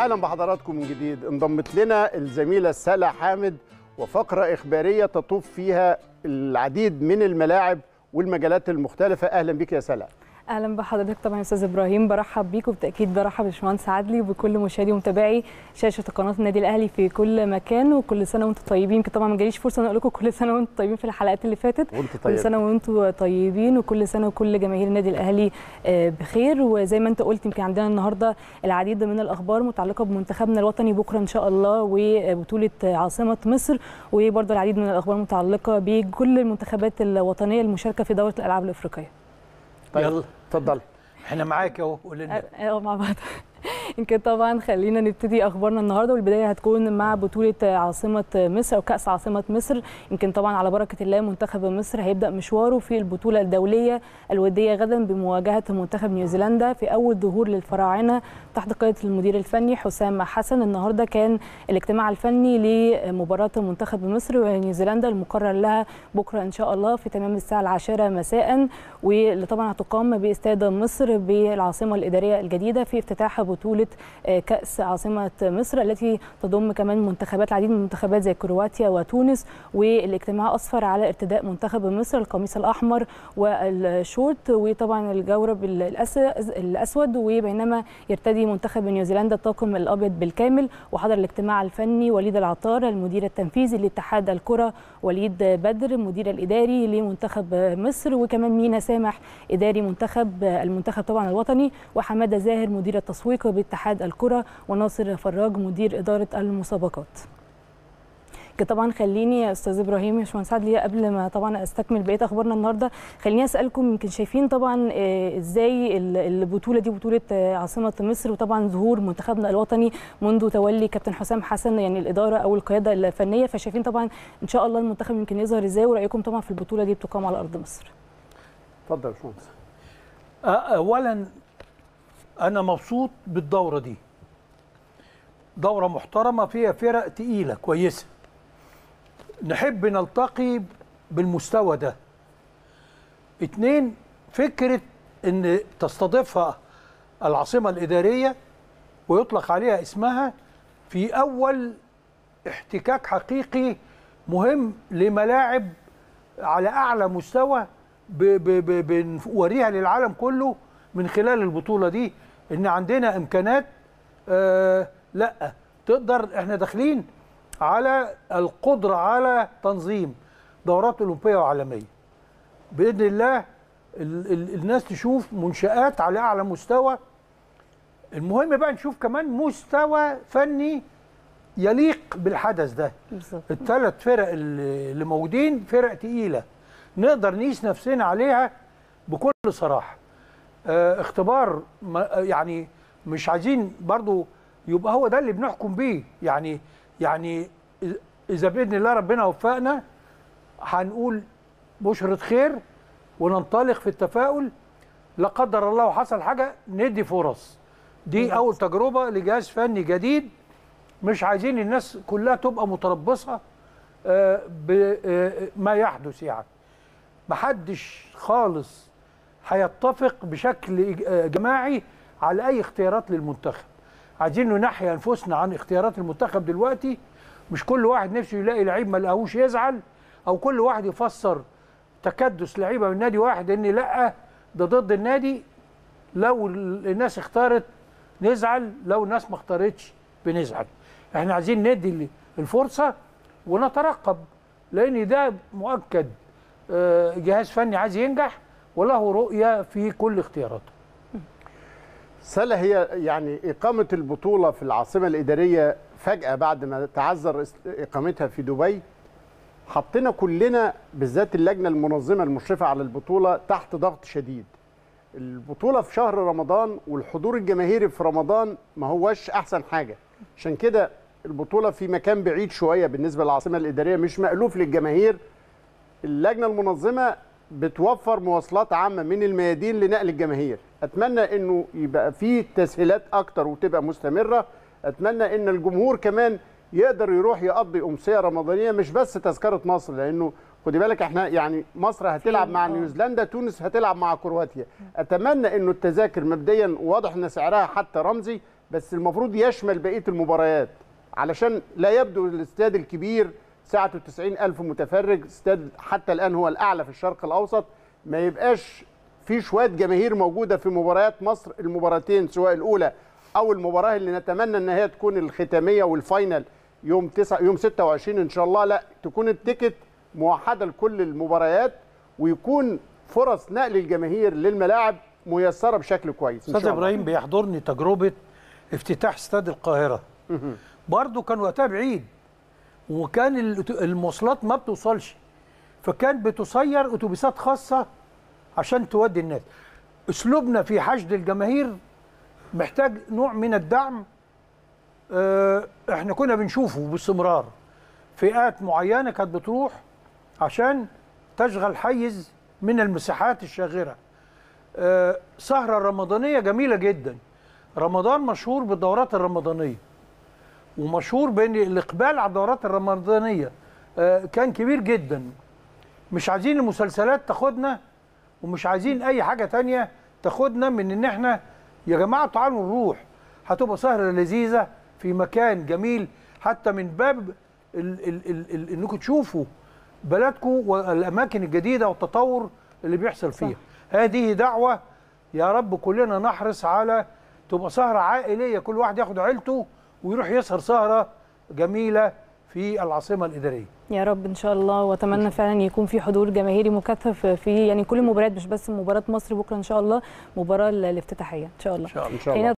اهلا بحضراتكم من جديد انضمت لنا الزميله سلا حامد وفقره اخباريه تطوف فيها العديد من الملاعب والمجالات المختلفه اهلا بك يا سلا اهلا بحضرتك طبعا يا استاذ ابراهيم برحب بيك وبالتاكيد برحب باشمهندس عدلي وبكل مشاهدي ومتابعي شاشه قناه النادي الاهلي في كل مكان وكل سنه وانتم طيبين يمكن طبعا ما جاليش فرصه ان اقول لكم كل سنه وانتم طيبين في الحلقات اللي فاتت وانت كل طيب سنه وانتم طيبين وكل سنه وكل جماهير النادي الاهلي آه، بخير وزي ما انت قلت يمكن عندنا النهارده العديد من الاخبار متعلقه بمنتخبنا الوطني بكره ان شاء الله وبطوله عاصمه مصر وبرضه العديد من الاخبار متعلقه بكل المنتخبات الوطنيه المشاركه في دوره الالعاب الافريقيه طيب يلا اتفضل احنا معاك اهو قول لنا اه مع بعض يمكن طبعا خلينا نبتدي اخبارنا النهارده والبدايه هتكون مع بطوله عاصمه مصر او كاس عاصمه مصر يمكن طبعا على بركه الله منتخب مصر هيبدا مشواره في البطوله الدوليه الوديه غدا بمواجهه منتخب نيوزيلندا في اول ظهور للفراعنه تحت قياده المدير الفني حسام حسن النهارده كان الاجتماع الفني لمباراه منتخب مصر ونيوزيلندا المقرر لها بكره ان شاء الله في تمام الساعه العاشره مساء واللي طبعا هتقام باستاد مصر بالعاصمه الاداريه الجديده في افتتاح بطوله آه، كاس عاصمه مصر التي تضم كمان منتخبات العديد من المنتخبات زي كرواتيا وتونس والاجتماع اسفر على ارتداء منتخب مصر القميص الاحمر والشورت وطبعا الجورب الأس- الاسود وبينما يرتدي منتخب نيوزيلندا الطاقم الابيض بالكامل وحضر الاجتماع الفني وليد العطار المدير التنفيذي لاتحاد الكره وليد بدر المدير الاداري لمنتخب مصر وكمان مينا سامح اداري منتخب المنتخب طبعا الوطني وحماده زاهر مدير التسويق باتحاد الكره وناصر فراج مدير اداره المسابقات كده طبعا خليني يا استاذ ابراهيم يا باشمهندس عادل قبل ما طبعا استكمل بقيه اخبارنا النهارده خليني اسالكم يمكن شايفين طبعا آه، ازاي ال- البطوله دي بطوله آه، عاصمه مصر وطبعا ظهور منتخبنا الوطني منذ تولي كابتن حسام حسن يعني الاداره او القياده الفنيه فشايفين طبعا ان شاء الله المنتخب يمكن يظهر ازاي ورايكم طبعا في البطوله دي بتقام على ارض مصر اتفضل يا باشمهندس آه، اولا انا مبسوط بالدوره دي دوره محترمه فيها فرق تقيله كويسه نحب نلتقي بالمستوى ده اتنين فكره ان تستضيفها العاصمه الاداريه ويطلق عليها اسمها في اول احتكاك حقيقي مهم لملاعب على اعلى مستوى ب- ب- ب- بنوريها للعالم كله من خلال البطوله دي ان عندنا امكانات آه لا تقدر احنا داخلين على القدره على تنظيم دورات اولمبيه وعالميه باذن الله ال ال الناس تشوف منشات على اعلى مستوى المهم بقى نشوف كمان مستوى فني يليق بالحدث ده بالظبط الثلاث فرق اللي اللي موجودين فرق تقيله نقدر نقيس نفسنا عليها بكل صراحه آه، اختبار ما- يعني مش عايزين برضو يبقى هو ده اللي بنحكم بيه يعني يعني إذ- اذا باذن الله ربنا وفقنا هنقول بشرة خير وننطلق في التفاؤل لا قدر الله وحصل حاجه ندي فرص دي اول تجربه لجهاز فني جديد مش عايزين الناس كلها تبقى متربصه بما يحدث يعني محدش خالص هيتفق بشكل إج- آه، جماعي على اي اختيارات للمنتخب عايزين ننحي انفسنا عن اختيارات المنتخب دلوقتي مش كل واحد نفسه يلاقي لعيب ما لقاهوش يزعل او كل واحد يفسر تكدس لعيبه من نادي واحد ان لا ده ضد النادي لو ال- الناس اختارت نزعل لو الناس ما اختارتش بنزعل احنا عايزين ندي ال- الفرصه ونترقب لان ده مؤكد آه، جهاز فني عايز ينجح وله رؤيه في كل اختياراته سلا هي يعني إقامة البطولة في العاصمة الإدارية فجأة بعد ما تعذر است- إقامتها في دبي حطينا كلنا بالذات اللجنة المنظمة المشرفة على البطولة تحت ضغط شديد البطولة في شهر رمضان والحضور الجماهيري في رمضان ما هوش أحسن حاجة عشان كده البطولة في مكان بعيد شوية بالنسبة للعاصمة الإدارية مش مألوف للجماهير اللجنه المنظمه بتوفر مواصلات عامه من الميادين لنقل الجماهير اتمنى انه يبقى في تسهيلات اكتر وتبقى مستمره اتمنى ان الجمهور كمان يقدر يروح يقضي امسيه رمضانيه مش بس تذكره مصر لانه خدي بالك احنا يعني مصر هتلعب مع آه. نيوزيلندا تونس هتلعب مع كرواتيا اتمنى انه التذاكر مبدئيا واضح ان سعرها حتى رمزي بس المفروض يشمل بقيه المباريات علشان لا يبدو الاستاد الكبير سعته 90 ألف متفرج استاد حتى الآن هو الأعلى في الشرق الأوسط ما يبقاش في شوية جماهير موجودة في مباريات مصر المباراتين سواء الأولى أو المباراة اللي نتمنى أن هي تكون الختامية والفاينل يوم 9 يوم 26 إن شاء الله لا تكون التيكت موحدة لكل المباريات ويكون فرص نقل الجماهير للملاعب ميسرة بشكل كويس إن استاذ شاء الله. ابراهيم بيحضرني تجربه افتتاح استاد القاهره برضه كان وقتها بعيد وكان ال- المواصلات ما بتوصلش فكان بتصير اتوبيسات خاصه عشان تودي الناس اسلوبنا في حشد الجماهير محتاج نوع من الدعم آه، احنا كنا بنشوفه باستمرار فئات معينه كانت بتروح عشان تشغل حيز من المساحات الشاغره آه، سهرة رمضانية جميلة جدا رمضان مشهور بالدورات الرمضانية ومشهور بان الاقبال على الدورات الرمضانية آه، كان كبير جدا مش عايزين المسلسلات تاخدنا ومش عايزين اي حاجة تانية تاخدنا من ان احنا يا جماعة تعالوا نروح هتبقى سهرة لذيذة في مكان جميل حتى من باب ال ال ال ال انكم تشوفوا بلدكم والاماكن الجديده والتطور اللي بيحصل فيها هذه دعوه يا رب كلنا نحرص على تبقى سهره عائليه كل واحد ياخد عيلته ويروح يسهر سهره جميله في العاصمه الاداريه يا رب ان شاء الله واتمنى فعلا يكون في حضور جماهيري مكثف في يعني كل المباريات مش بس مباراه مصر بكره ان شاء الله مباراه الافتتاحيه ان شاء الله ان شاء الله إن شاء الله خلينا